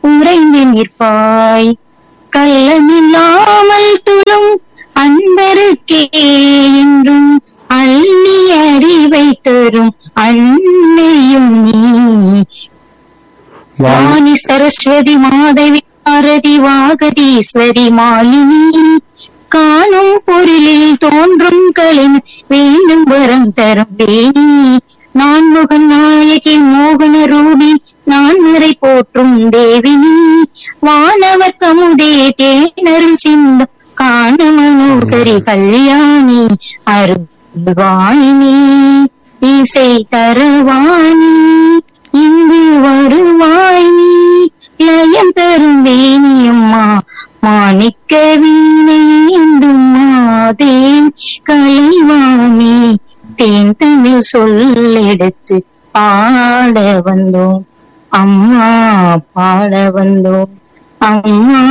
உறைந்து நிற்பாய் கள்ளமில்லாமல் துளும் அன்பருக்கே என்றும் அள்ளி அறிவை தரும் அன்னையும் நீ வாழ் வாணி சரஸ்வதி மாதவி பாரதி வாகதீஸ்வரி மாலினி காணும் பொருளில் தோன்றும் கலின் வேண்டும் வரம் தரும் வேணி நான் முகன் நாயகி மோகன ரூபி நான் நிறை போற்றும் தேவினி வானவர் கமுதே தேனரும் சிந்தம் காண மனோகரி கல்யாணி அருள்வாயினி இசை தருவாணி இங்கு வருவாய் நீ லயம் தரும் வேணியம்மா மாணிக்க வீணை ஏந்தும் மாதேன் கலைவாணி தேன் தமிழ் சொல்லெடுத்து பாட வந்தோம் அம்மா பாட வந்தோம் அம்மா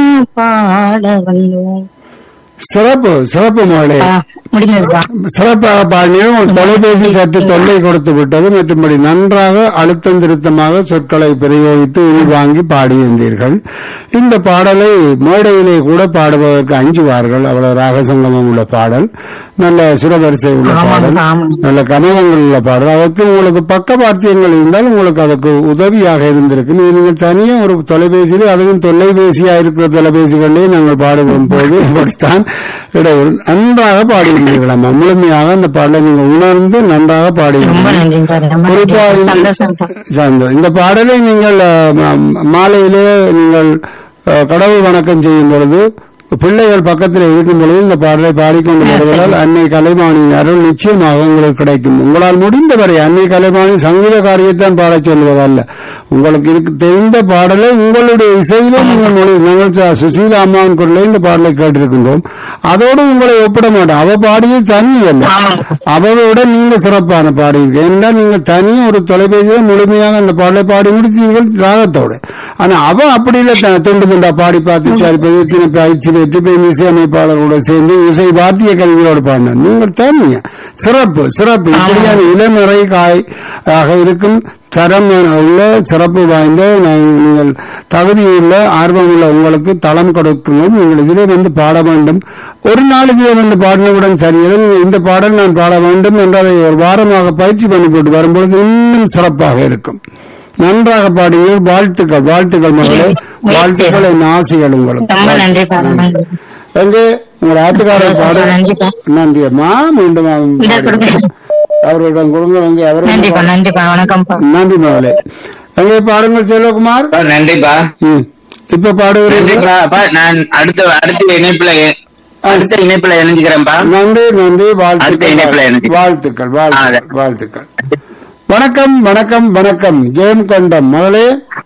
பாட வந்தோம் சிறப்பு சிறப்பு மகளே ஆ, முடிஞ்சதுப்பா சிறப்பாக பாடியும் உன் தொலைபேசி சற்று தொல்லை கொடுத்து விட்டது மற்றும்படி நன்றாக அழுத்தம் திருத்தமாக சொற்களை பிரயோகித்து உள்வாங்கி பாடியிருந்தீர்கள் இந்த பாடலை மேடையிலே கூட பாடுபவதற்கு அஞ்சுவார்கள் அவ்வளவு ராகசங்கமம் உள்ள பாடல் நல்ல சுரவரிசை உள்ள ஆமாம், பாடல் ஆமாம். நல்ல கனகங்கள் உள்ள பாடல் அதற்கு உங்களுக்கு பக்கவாத்தியங்கள் இருந்தால் உங்களுக்கு அதுக்கு உதவியாக இருந்திருக்கு நீ- நீங்கள் தனியே ஒரு தொலைபேசியில் அதுவும் தொலைபேசியா இருக்கிற தொலைபேசிகளிலே நாங்கள் பாடுவோம் போது இப்படித்தான் இடையில் நன்றாக பாடியிருந்தீர்கள் அம்மா முழுமையாக அந்த பாடலை நீங்கள் உணர்ந்து நன்றாக ரொம்ப பாடியிருந்தீர்கள் நன்றிப்பா ரொம்ப குறிப்பா நன்றி. இந்த- சந்தோஷம்ப்பா சார்ந்தோம். இந்த பாடலை நீங்கள் அஹ், ம- மாலையிலே நீங்கள் அஹ், கடவுள் வணக்கம் செய்யும் பொழுது பிள்ளைகள் பக்கத்தில் இருக்கும் பொழுது இந்த பாடலை பாடிக்கொண்டு ஆ, வருவதால் சரி. அன்னை கலைமானியின் அருள் நிச்சயமாக உங்களுக்கு கிடைக்கும் உங்களால் முடிந்தவரை அன்னை கலைமானி சங்கீத காரியத்தான் பாடச் சொல்வதல்ல உங்களுக்கு இருக்கு தெரிந்த பாடலை உங்களுடைய இசையிலே நீங்கள் மொழி நாங்கள் ச- சுசீலா அம்மாவின் குரலை இந்த பாடலை கேட்டிருக்கின்றோம் அதோடு உங்களை ஒப்பிட மாட்டோம் அவ பாடிய தனி அல்ல ஆமாம். அவரை விட நீங்க சிறப்பான பாடியிருக்க ஏன்னா நீங்க தனியும் ஒரு தொலைபேசியில முழுமையாக அந்த பாடலை பாடி முடிச்சீர்கள் ராகத்தோட ஆனா அவ அப்படி இல்ல த- துண்டு துண்டா பாடி பார்த்து சரி போய் இத்தனை பயிற்சி பெற்று போய் இசையமைப்பாளரோட சேர்ந்து இசை வாத்திய கல்வியோடு பாடினார் நீங்கள் தனியா சிறப்பு சிறப்பு இப்படியான இளநிறை காய் ஆக இருக்கும் தரம் உள்ள சிறப்பு வாய்ந்த நான் நீங்கள் தகுதியுள்ள ஆர்வமுள்ள உங்களுக்கு தளம் கொடுக்கணும் நீங்கள் இதிலே வந்து பாட வேண்டும் ஒரு நாள் இதிலே வந்து பாடினவுடன் சரியில்லை நீங்கள் இந்த பாடல் நான் பாட வேண்டும் என்று அதை ஒரு வாரமாக பயிற்சி பண்ணி போட்டு வரும்பொழுது இன்னும் சிறப்பாக இருக்கும் நன்றாக பாடுங்கள் வாழ்த்துக்கள் வாழ்த்துக்கள் மகளே முயற்சி. வாழ்த்துக்கள் என் ஆசைகள் உங்களுக்கு ரொம்ப நன்றிப்பா ரொம்ப நன்றி. எங்கே உங்கள் ஆத்துக்காரர் பாட நன்றிப்பா நன்றி அம்மா மீண்டும் இதை பாடு. கொடுங்க. அவர்களிடம் கொடுங்க அங்கே அவர்கள் நன்றிப்பா நன்றிப்பா வணக்கம்ப்பா நன்றி மகளே அங்கே பாடுங்கள் செல்வகுமார் அப்பா, நன்றிப்பா ம். இப்ப பாடுகிறீர்கள் நன்றிப்பா அப்பா நான் அடுத்த அடுத்த இணைப்புல அடுத்த இணைப்புல இணைஞ்சுக்கிறேன்ப்பா நன்றி நன்றி அடுத்த இணைப்புல வாழ்த்துக்கள் எனக்கு. வாழ்த்துக்கள் வாழ்த்துக்கள் வாழ்த்துக்கள் வணக்கம் வணக்கம் வணக்கம் ஜெயம் கண்டம் மகளே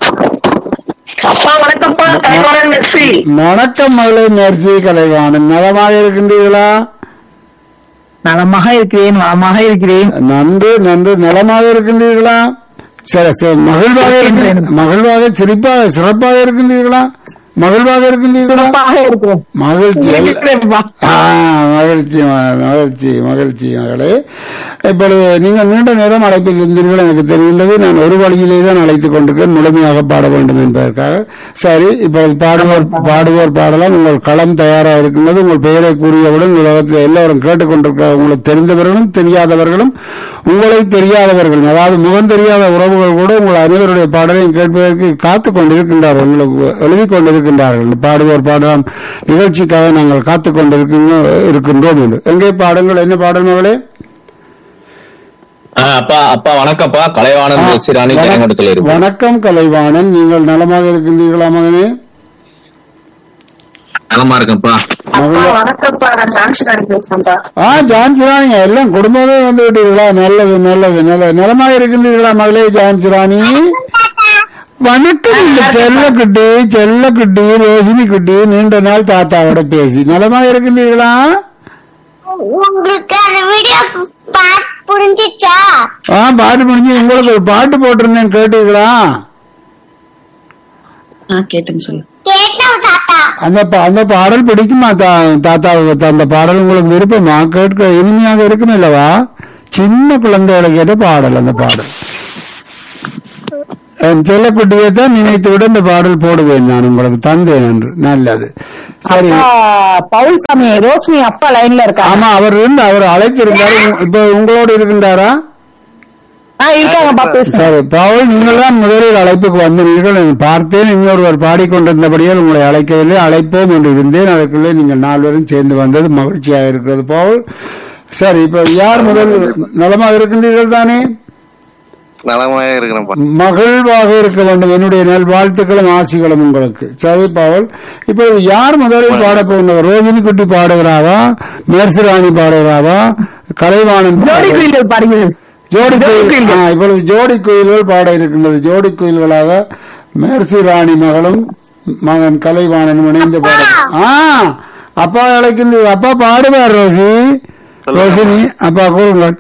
அப்பா வணக்கம்ப்பா கைவாரன் மெஸ்ஸி வணக்கம் மகளே மேர்சி கலைவாணன் நலமாக இருக்கின்றீர்களா நலமாக இருக்கிறேன் நலமாக இருக்கிறேன் நன்று நன்று நலமாக இருக்கின்றீர்களா சரி சரி மகிழ்வாக இருக்கின்ற- மகிழ்வாக சிரிப்பாக சிறப்பாக இருக்கின்றீர்களா மகிழ்வாக இருக்கின்றீர்களா சிறப்பாக இருக்கிறேன் மகிழ்ச்சி இருக்கிறேன்ப்பா. ஆ, மகிழ்ச்சி ம- மகிழ்ச்சி மகிழ்ச்சி மகளே இப்பொழுது நீங்கள் நீண்ட நேரம் அழைப்பில் இருந்தீர்கள் எனக்கு தெரிகின்றது நான் ஒரு வழியிலே தான் அழைத்துக் கொண்டிருக்கேன் முழுமையாக பாட வேண்டும் என்பதற்காக சரி இப்பொழுது பாடுவோர் பாடுவோர் பாடலாம் உங்கள் களம் தயாராக இருக்கின்றது உங்கள் பெயரை கூறியவுடன் உலகத்தில் எல்லோரும் கேட்டுக்கொண்டிருக்க உங்களுக்கு தெரிந்தவர்களும் தெரியாதவர்களும் உங்களை தெரியாதவர்களும் அதாவது முகம் தெரியாத உறவுகள் கூட உங்கள் அனைவருடைய பாடலையும் கேட்பதற்கு காத்துக் கொண்டிருக்கின்றார்கள் உங்களுக்கு எழுதிக் கொண்டிருக்கின்றார்கள் பாடுவோர் பாடலாம் நிகழ்ச்சிக்காக நாங்கள் காத்துக் கொண்டிருக்கின்றோம் இருக்கின்றோம் என்று எங்கே பாடுங்கள் என்ன பாடல் மகளே ஆ, அப்பா அப்பா வணக்கம்ப்பா கலைவாணன் சிராணி ஜெயங்கொண்டத்தில் இருக்கு வணக்கம் கலைவாணன் நீங்கள் நலமாக இருக்கின்றீர்களா மகனே நலமா இருக்கேன்ப்பா அப்பா வணக்கம்ப்பா நான் ஜான்சன் பேசுறேன்ப்பா ஆ ஜான்சிராணி எல்லாம் குடும்பமே வந்து விட்டீர்களா நல்லது நல்லது நல்லது நலமாக இருக்கின்றீர்களா மகளே ஜான்சிராணி வணக்கம் இந்த செல்லக்குட்டி செல்லக்குட்டி ரோஹிணி குட்டி நீண்ட நாள் தாத்தாவோட பேசி நலமாக இருக்கின்றீர்களா உங்களுக்கு அந்த வீடியோ பார்த்து புரிஞ்சிச்சா ஆ பாட்டு முடிஞ்சு உங்களுக்கு ஒரு பாட்டு போட்டிருந்தேன் கேட்டீங்களா கேட்டுன்னு சொல்லு கேட்டோம் தாத்தா அந்த பா- அந்த பாடல் பிடிக்குமா தா- தாத்தாவுக்கு அந்த பாடல் உங்களுக்கு விருப்பமா கேட்க இனிமையாக இருக்கும் இல்லவா சின்ன குழந்தைகளை கேட்ட பாடல் அந்த பாடல் என் செல்லக்குட்டியை தான் நினைத்து விட இந்த பாடல் போடுவேன் நான் உங்களுக்கு தந்தேன் என்று நல்லது சரி அப்பா, பவுல்சாமி ரோஷினி அப்பா லைன்ல இருக்காங்க ஆமா அவர் இருந்து அவர் அழைத்திருந்தாரு இப்ப உங்களோடு இருக்கின்றாரா ஆ, இருக்காங்கப்பா பேசுங்க சரி பவுல் நீங்கள் தான் முதலில் அழைப்புக்கு வந்தீர்கள் நான் பார்த்தேன் இன்னொருவர் பாடிக்கொண்டிருந்தபடியால் உங்களை அழைக்கவில்லை அழைப்போம் என்று இருந்தேன் அதற்குள்ளே நீங்கள் நால்வரும் சேர்ந்து வந்தது மகிழ்ச்சியாக இருக்கிறது பவுல் சரி இப்ப யார் முதல் நலமாக இருக்கின்றீர்கள் தானே நலமாக இருக்கிறேன்ப்பா மகிழ்வாக இருக்க வேண்டும் என்னுடைய நல் வாழ்த்துக்களும் ஆசிகளும் உங்களுக்கு சரி பவுல் இப்ப யார் முதலில் பாட போகின்றவர் ரோஜினி குட்டி பாடுகிறாவா மேர்சிராணி பாடுகிறாவா கலைவாணன் ஜோடி பாடுகிறாரா? குயில்கள் பாடுகிறது ஜோடி ஜோடி குயில் குயில்கள். ஆ, இப்பொழுது ஜோடி குயில்கள் பாட இருக்கின்றது ஜோடி குயில்களாக மேர்சி ராணி மகளும் மகன் கலைவாணனும் இணைந்து பாட ஆ அப்பா அழைக்கின்ற அப்பா பாடுவார் ரோசி ரோசினி அப்பா கூறுங்கள்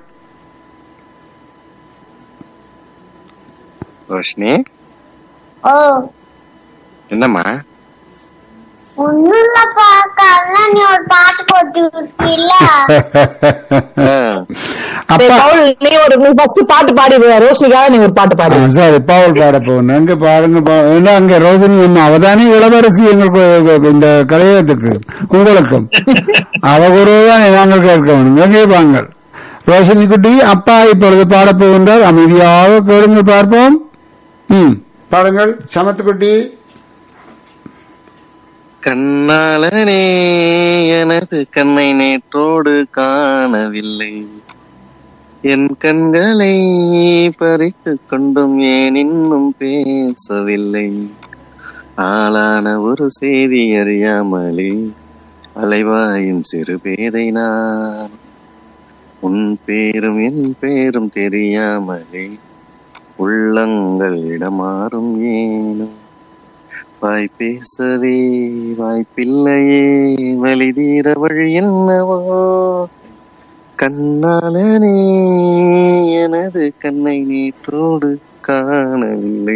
ரோஷினி ஓ என்னம்மா ஒண்ணும் இல்லப்பா காலைல நீ ஒரு பாட்டு போட்டு விட்டில ஆ, சரி, அப்பா பவுல் நீ ஒரு நீ ஃபர்ஸ்ட் பாட்டு பாடிடுவ ரோஷினிக்காக நீ ஒரு பாட்டு ஆ, பாடு சரி பாவல் பாட போகணும் அங்க பாருங்க பா- ஏன்னா அங்க ரோசினி அம்மா அவதானே இளவரசி எங்களுக்கு இந்த கலையத்துக்கு உங்களுக்கும் அவ குருதான் நாங்கள் கேட்க வேணும் எங்கே வாங்கள் ரோஷினி குட்டி அப்பா இப்பொழுது பாடப் போகின்றார் அமைதியாக கேளுங்கள் பார்ப்போம் ம் பாடுங்கள் சமத்துக்குட்டி கண்ணாளனே எனது கண்ணை நேற்றோடு காணவில்லை என் கண்களை பறித்துக் கொண்டும் ஏன் இன்னும் பேசவில்லை ஆளான ஒரு செய்தி அறியாமலே அலைவாயும் சிறு பேதை நான் உன் பேரும் என் பேரும் தெரியாமலே உள்ளங்கள் இடமாறும் ஏனும் வாய் பேசவே வாய்ப்பில்லையே வழிதீர வழி என்னவோ கண்ணாலனே எனது கண்ணை நேற்றோடு காணவில்லை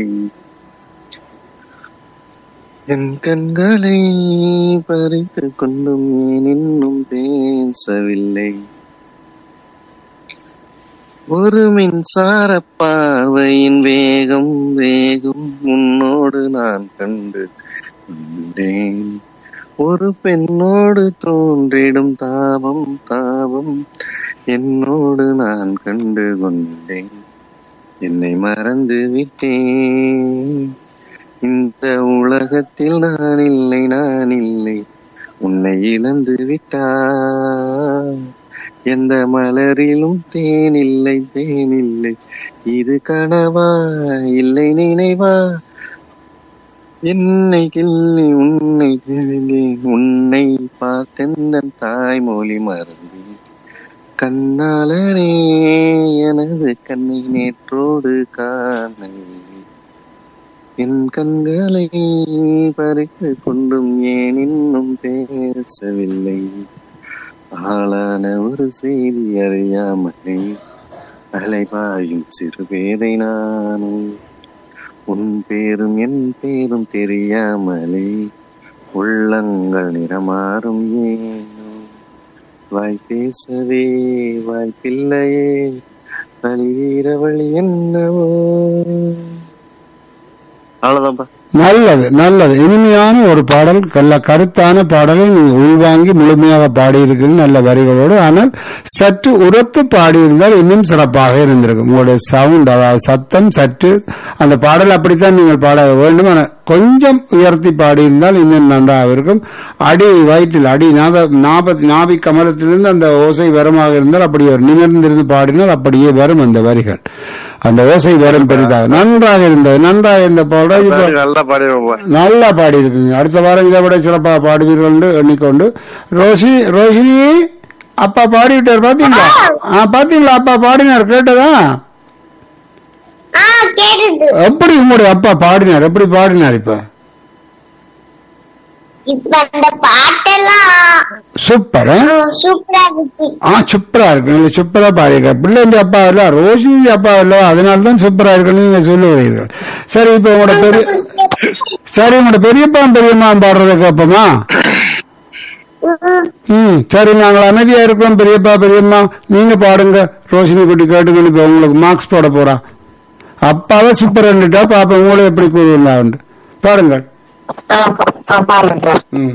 என் கண்களை பறித்து கொண்டும் ஏன் இன்னும் பேசவில்லை ஒரு மின்சார பார்வையின் வேகம் வேகம் உன்னோடு நான் கண்டு கொண்டேன் ஒரு பெண்ணோடு தோன்றிடும் தாபம் தாபம் என்னோடு நான் கண்டு கொண்டேன் என்னை மறந்து விட்டேன் இந்த உலகத்தில் நான் இல்லை நான் இல்லை உன்னை இழந்து விட்டார் எந்த மலரிலும் தேன் இல்லை தேன் இல்லை இது கனவா இல்லை நினைவா என்னை கிள்ளி உன்னை தேடினேன். உன்னை பார்த்தெந்தன் தாய்மொழி மறந்து கண்ணாலரே எனது கண்ணை நேற்றோடு காண என் கண்களை பறித்து கொண்டும் ஏன் இன்னும் பேசவில்லை ஆளான ஒரு செய்தி அறியாமலே அலைபாயும் சிறு பேதை நானும் உன் பேரும் என் பேரும் தெரியாமலே உள்ளங்கள் நிறமாறும் ஏனோ வாய் பேசவே வாய்ப்பில்லையே வழிதீர வழி என்னவோ அவ்வளவுதான்ப்பா நல்லது நல்லது இனிமையான ஒரு பாடல் நல்ல கருத்தான பாடலை நீங்கள் உள்வாங்கி முழுமையாக பாடியிருக்கிறீர்கள் நல்ல வரிகளோடு ஆனால் சற்று உரத்து பாடியிருந்தால் இன்னும் சிறப்பாக இருந்திருக்கும் உங்களுடைய சவுண்ட் அதாவது சத்தம் சற்று அந்த பாடல் அப்படித்தான் நீங்கள் பாட வேண்டும் ஆனால் கொஞ்சம் உயர்த்தி பாடியிருந்தால் இன்னும் நன்றாக இருக்கும் அடி வயிற்றில் அடி நாத நாபத்தி நாபி கமலத்திலிருந்து அந்த ஓசை வரமாக இருந்தால் அப்படியே நிமிர்ந்திருந்து பாடினால் அப்படியே வரும் அந்த வரிகள் அந்த ஓசை வரும் பெரிதாக நன்றாக இருந்தது நன்றாக இருந்த பாடல் இப்போ நல்லா பாடிடுவோம் நல்லா பாடி இருக்கீங்க அடுத்த வாரம் இதை விட சிறப்பாக பாடுவீர்கள் என்று எண்ணிக்கொண்டு ரோஷி ரோஷினி அப்பா பாடிவிட்டார் பாத்தீங்களா ஆ பாத்தீங்களா அப்பா பாடினார் கேட்டதா ஆ கேட்டுட்டு எப்படி உங்களுடைய அப்பா பாடினார் எப்படி பாடினார் இப்ப இப்ப அந்த பாட்டெல்லாம் சூப்பர் ஆ? ம், சூப்பரா இருக்கு ஆ சூப்பரா இருக்கு நீங்க சூப்பரா பாடிருக்க பிள்ளைங்க அப்பா இல்ல ரோஷினி அப்பா இல்ல அதனால தான் சூப்பரா இருக்குன்னு நீங்க சொல்லுவீர்கள் சரி இப்ப உங்களோட பெரிய சரி உங்களோட பெரியப்பா பெரியம்மா பாடுறத கேட்போமா ம், ம் சரி நாங்கள் அமைதியா இருக்கிறோம் பெரியப்பா பெரியம்மா நீங்க பாடுங்க ரோஷினி குட்டி கேட்டுக்கணும் இப்ப உங்களுக்கு மார்க்ஸ் போட போறா அப்பாவை சூப்பர் பண்ணிட்டா பாப்பா உங்களை எப்படி கூறுவா பாடுங்கள் ஆ, ஆ, பாருங்க ம்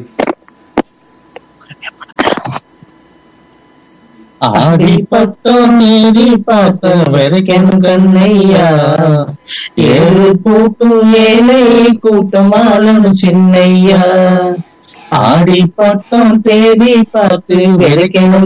ஆடி பட்டம் நீடி பார்த்த வரைக்கும் கண்ணையா ஏழு கூட்டும் ஏழை கூட்டம் ஆளும் சின்னையா ஆடி பட்டம் தேடி பார்த்து வரைக்கும்